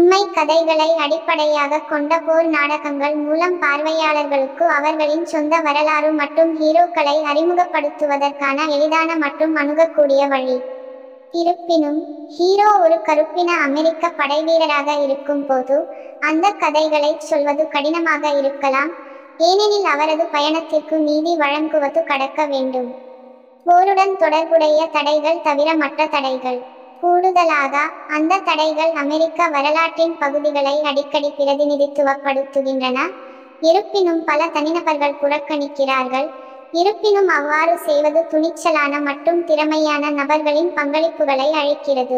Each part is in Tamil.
உண்மை கதைகளை அடிப்படையாக கொண்ட போர் நாடகங்கள் மூலம் பார்வையாளர்களுக்கு அவர்களின் சொந்த வரலாறு மற்றும் ஹீரோக்களை அறிமுகப்படுத்துவதற்கான எளிதான மற்றும் அணுகக்கூடிய வழி இருப்பினும் ஹீரோ ஒரு கருப்பின அமெரிக்க படைவீரராக இருக்கும் போது அந்த கதைகளை சொல்வது கடினமாக இருக்கலாம் ஏனெனில் அவரது பயணத்திற்கு நீதி வழங்குவது கடக்க வேண்டும் போருடன் தொடர்புடைய தடைகள் தவிர மற்ற தடைகள் கூடுதலாக அந்த தடைகள் அமெரிக்க வரலாற்றின் பகுதிகளை அடிக்கடி பிரதிநிதித்துவப்படுத்துகின்றன இருப்பினும் பல தனிநபர்கள் புறக்கணிக்கிறார்கள் இருப்பினும் அவ்வாறு செய்வது துணிச்சலான மற்றும் திறமையான நபர்களின் பங்களிப்புகளை அழிக்கிறது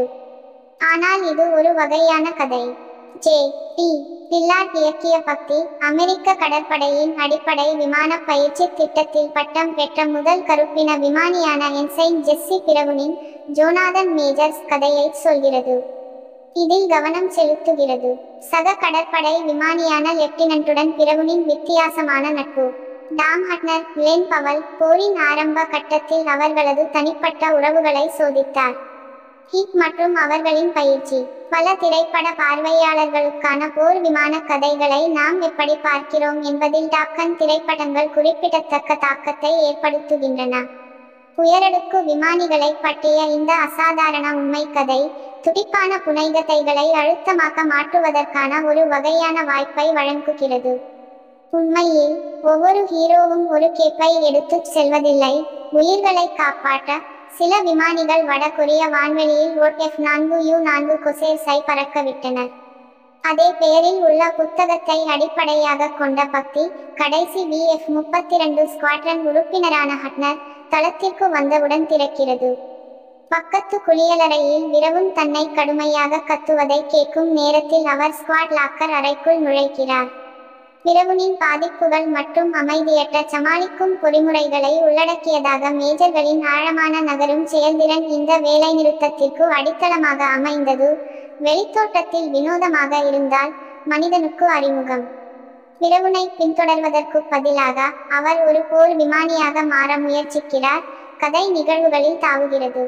ஆனால் இது ஒரு வகையான கதை ஜே டி பில்லார்ட் இயக்கிய பக்தி அமெரிக்க கடற்படையின் அடிப்படை விமான பயிற்சி திட்டத்தில் பட்டம் பெற்ற முதல் கருப்பின விமானியான என்சைன் ஜெஸ்ஸி பிரவுனின் ஜோனாதன் மேஜர்ஸ் கதையை சொல்கிறது இதில் கவனம் செலுத்துகிறது சக கடற்படை விமானியான லெப்டினன்ட்டுடன் பிரவுனின் வித்தியாசமான நட்பு டாம் ஹட்னர் கிளென் பவல் போரின் ஆரம்ப கட்டத்தில் அவர்களது தனிப்பட்ட உறவுகளை சோதித்தார் ஹிட் மற்றும் அவர்களின் பயிற்சி பல திரைப்பட பார்வையாளர்களுக்கான போர் விமான கதைகளை நாம் எப்படி பார்க்கிறோம் என்பதில் டாப்கன் திரைப்படங்கள் குறிப்பிடத்தக்க தாக்கத்தை ஏற்படுத்துகின்றன உயரடுக்கு விமானிகளை பற்றிய இந்த அசாதாரண உண்மை கதை துடிப்பான புனைகதைகளை அழுத்தமாக்க மாற்றுவதற்கான ஒரு வகையான வாய்ப்பை வழங்குகிறது உண்மையில் ஒவ்வொரு ஹீரோவும் ஒரு கேப்பை எடுத்துச் செல்வதில்லை உயிர்களை காப்பாற்ற சில விமானிகள் வடகொரிய வான்வெளியில் ஓட் எஃப் நான்கு யூ நான்கு கொசேர்ஸை பறக்கவிட்டனர் அதே பெயரில் உள்ள புத்தகத்தை அடிப்படையாக கொண்ட பக்தி கடைசி வி எஃப் முப்பத்தி ரெண்டு ஸ்குவாட்ரன் உறுப்பினரான ஹட்னர் தளத்திற்கு வந்தவுடன் திறக்கிறது பக்கத்து குளியலறையில் விரவும் தன்னை கடுமையாக கத்துவதை கேட்கும் நேரத்தில் அவர் ஸ்குவாட் லாக்கர் அறைக்குள் நுழைக்கிறார் பிரவுனின் பாதிப்புகள் மற்றும் அமைதியற்ற சமாளிக்கும் பொறிமுறைகளை உள்ளடக்கியதாக மேஜர்களின் ஆழமான நகரும் செயல்திறன் இந்த வேலைநிறுத்தத்திற்கு அடித்தளமாக அமைந்தது வெளித்தோட்டத்தில் வினோதமாக இருந்தால் மனிதனுக்கு அறிமுகம் பிரவுனை பின்தொடர்வதற்கு பதிலாக அவர் ஒரு போர் விமானியாக மாற முயற்சிக்கிறார் கதை நிகழ்வுகளில் தாவுகிறது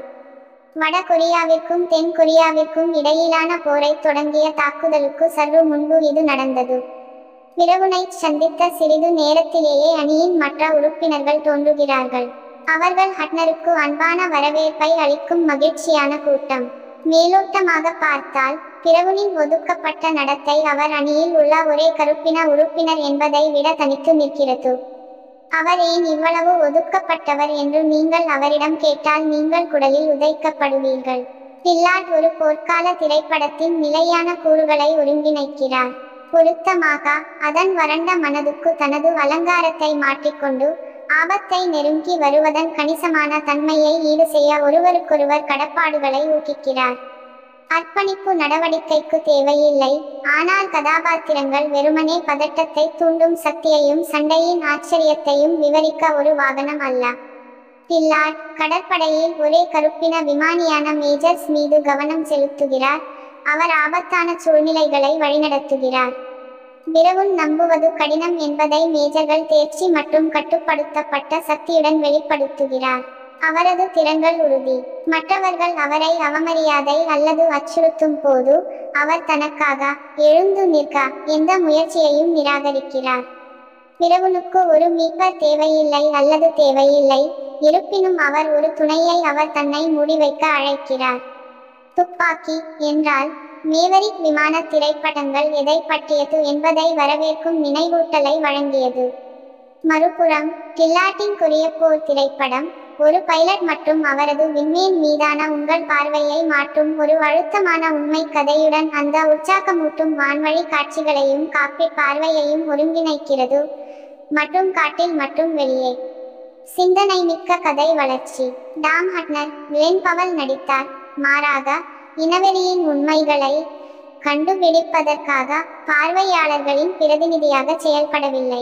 வட கொரியாவிற்கும் தென் கொரியாவிற்கும் இடையிலான போரை தொடங்கிய தாக்குதலுக்கு சற்று முன்பு இது நடந்தது பிரவுனை சந்தித்த சிறிது நேரத்திலேயே அணியின் மற்ற உறுப்பினர்கள் தோன்றுகிறார்கள் அவர்கள் ஹட்னருக்கு அன்பான வரவேற்பை அளிக்கும் மகிழ்ச்சியான கூட்டம் மேலோட்டமாக பார்த்தால் பிரவுனின் ஒதுக்கப்பட்ட நடத்தை அவர் அணியில் உள்ள ஒரே கருப்பின உறுப்பினர் என்பதை விட தனித்து நிற்கிறது அவர் ஏன் இவ்வளவு ஒதுக்கப்பட்டவர் என்று நீங்கள் அவரிடம் கேட்டால் நீங்கள் குடலில் உதைக்கப்படுவீர்கள் பில்லார்ட் ஒரு போர்க்கால திரைப்படத்தின் நிலையான கூறுகளை ஒருங்கிணைக்கிறார் பொருத்தமாக அதன் வறண்ட மனதுக்கு தனது அலங்காரத்தை மாற்றிக்கொண்டு ஆபத்தை நெருங்கி வருவதன் கணிசமான தன்மையை ஈடு செய்ய ஒருவருக்கொருவர் கடப்பாடுகளை ஊக்கிக்கிறார் அர்ப்பணிப்பு நடவடிக்கைக்கு தேவையில்லை ஆனால் கதாபாத்திரங்கள் வெறுமனே பதட்டத்தை தூண்டும் சக்தியையும் சண்டையின் ஆச்சரியத்தையும் விவரிக்க ஒரு வாகனம் அல்ல பில்லார்ட் கடற்படையில் ஒரே கருப்பின விமானியான மேஜர்ஸ் மீது கவனம் செலுத்துகிறார் அவர் ஆபத்தான சூழ்நிலைகளை வழிநடத்துகிறார் விரவும் நம்புவது கடினம் என்பதை மேஜர்கள் தேர்ச்சி மற்றும் கட்டுப்படுத்தப்பட்ட சக்தியுடன் வெளிப்படுத்துகிறார் அவரது திறன்கள் உறுதி மற்றவர்கள் அவரை அவமரியாதை அல்லது அச்சுறுத்தும் போது அவர் தனக்காக எழுந்து நிற்க எந்த முயற்சியையும் நிராகரிக்கிறார் பிரவுனுக்கு ஒரு மீட்பர் தேவையில்லை அல்லது தேவையில்லை இருப்பினும் அவர் ஒரு துணையை அவர் தன்னை முடிவைக்க அழைக்கிறார் துப்பாக்கி என்றால் மேவரிக் விமான திரைப்படங்கள் எதை பற்றியது என்பதை வரவேற்கும் நினைவூட்டலை வழங்கியது மறுபுறம் கில்லாட்டின் கொரிய போர் திரைப்படம் ஒரு பைலட் மற்றும் அவரது விண்மீன் மீதான உங்கள் பார்வையை மாற்றும் ஒரு அழுத்தமான உண்மை கதையுடன் அந்த உற்சாகமூட்டும் வான்வழி காட்சிகளையும் காப்பிட் பார்வையையும் ஒருங்கிணைக்கிறது மற்றும் காட்டில் மற்றும் வெளியே சிந்தனை மிக்க கதை வளர்ச்சி டாம் ஹட்னர் கிளென் பவல் நடித்தார் மாறாக இனவெளியின் உண்மைகளை கண்டுபிடிப்பதற்காக பார்வையாளர்களின் பிரதிநிதியாக செயல்படவில்லை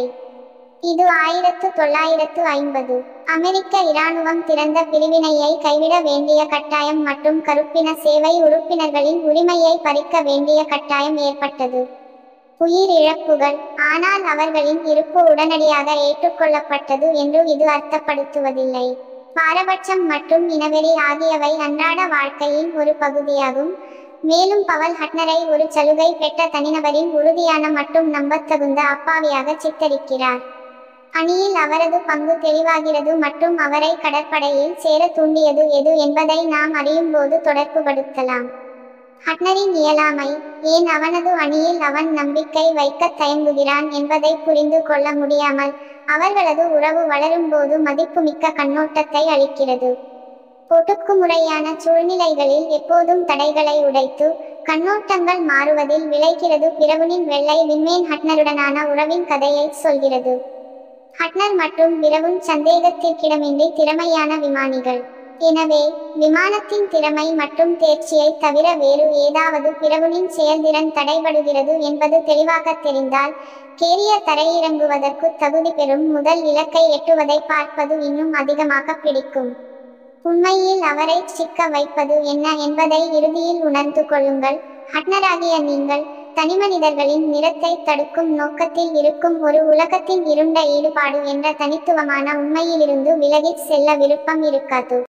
இது ஆயிரத்து தொள்ளாயிரத்து ஐம்பது அமெரிக்க இராணுவம் திறந்த பிரிவினையை கைவிட வேண்டிய கட்டாயம் மற்றும் கருப்பின சேவை உறுப்பினர்களின் உரிமையை பறிக்க வேண்டிய கட்டாயம் ஏற்பட்டது உயிர் இழப்புகள் ஆனால் அவர்களின் இருப்பு உடனடியாக ஏற்றுக்கொள்ளப்பட்டது என்று இது அர்த்தப்படுத்துவதில்லை பாரபட்சம் மற்றும் இனவெறி ஆகியவை அன்றாட வாழ்க்கையின் ஒரு பகுதியாகும் மேலும் பவல் ஹட்னரை ஒரு சலுகை பெற்ற தனிநபரின் உறுதியான மற்றும் நம்பத்தகுந்த அப்பாவியாக சித்தரிக்கிறார் அணியில் அவரது பங்கு தெளிவாகிறது மற்றும் அவரை கடற்படையில் சேர தூண்டியது எது என்பதை நாம் அறியும்போது தொடர்புபடுத்தலாம் ஹட்னரின் இயலாமை ஏன் அவனது அணியில் அவன் நம்பிக்கை வைக்க தயங்குகிறான் என்பதை புரிந்து கொள்ள முடியாமல் அவர்களது உறவு வளரும்போது மதிப்புமிக்க கண்ணோட்டத்தை அளிக்கிறது ஒடுக்குமுறையான சூழ்நிலைகளில் எப்போதும் தடைகளை உடைத்து கண்ணோட்டங்கள் மாறுவதில் விளைகிறது பிரவுனின் வெள்ளை விண்மேன் ஹட்னருடனான உறவின் கதையை சொல்கிறது ஹட்னர் மற்றும் பிரவுன் சந்தேகத்திற்கிடமின்றி திறமையான விமானிகள் எனவே விமானத்தின் திறமை மற்றும் தேர்ச்சியை தவிர வேறு ஏதாவது பிரவுனின் செயல்திறன் தடைபடுகிறது என்பது தெளிவாக தெரிந்தால் கேரியர் தரையிறங்குவதற்கு தகுதி பெறும் முதல் இலக்கை எட்டுவதை பார்ப்பது இன்னும் அதிகமாக பிடிக்கும் உண்மையில் அவரை சிக்க வைப்பது என்ன என்பதை இறுதியில் உணர்ந்து கொள்ளுங்கள் ஹட்னராகிய நீங்கள் தனிமனிதர்களின் நிறத்தை தடுக்கும் நோக்கத்தில் இருக்கும் ஒரு உலகத்தின் இருண்ட ஈடுபாடு என்ற தனித்துவமான உண்மையிலிருந்து விலகிச் செல்ல விருப்பம் இருக்காது